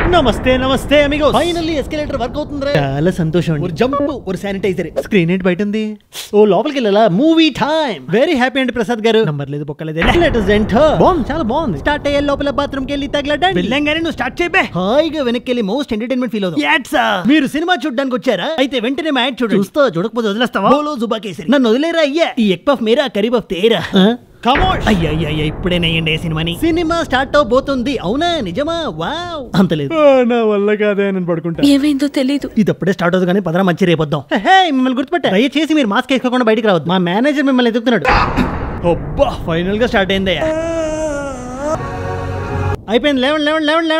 నమస్తే నమస్తే amigo finally escalator work అవుతుంది చాలా సంతోషం అండి. ఒక జంప్ ఒక శానిటైజర్ స్క్రీన్ ఏంటి బయట ఉంది ఓ లోపలికి వెళ్ళాలా మూవీ టైం వెరీ హ్యాపీ అండి ప్రసాద్ గారు నంబర్ లేదు బొక్కలేదు లెటర్స్ ఎంటర్ బాగుంది చాలా బాగుంది స్టార్ట్ అయ్యే లోపల బాత్రూమ్ కి వెళ్ళి తగలడండి వెళ్ళంగానే నువ్వు స్టార్ట్ చేయబే హాయిగా వెనక్కి వెళ్ళి మోస్ట్ ఎంటర్టైన్మెంట్ ఫీల్ అవుతుంది యాడ్సా మీరు సినిమా చూడడానికి వచ్చారా అయితే వెంటనే మా యాడ్ చూడండి చూస్తా చూడకపోతే వదిలేస్తావా బోలో జుబా కేసరి నన్ను వదిలేరా అయ్యా ఈ ఎగ్ పఫ్ మీరా కరీ పఫ్ తేరా కమోష్ అయ్యా అయ్యా ఇప్పుడే నయ్యండి సినిమాని సినిమా స్టార్ట్ అవబోతుంది అవునా నిజమా వావ్ అంత లేదు నా వల్ల కాదే నేను పడుకుంటా ఏమైందో తెలీదు ఇది అప్పుడే స్టార్ట్ అవుతుంది కానీ పదరా మంచి రేపొద్దాం హే మిమ్మల్ని గుర్తుపెట్టా దయచేసి మీరు మాస్క్ వేసుకోకుండా బయటికి రావద్దు మా మేనేజర్ మిమ్మల్ని ఎదుగుతున్నాడు అబ్బా ఫైనల్ గా స్టార్ట్ అయిందయ్యా అయిపోయింది లేవండి లేవండి లేవండి లేవండి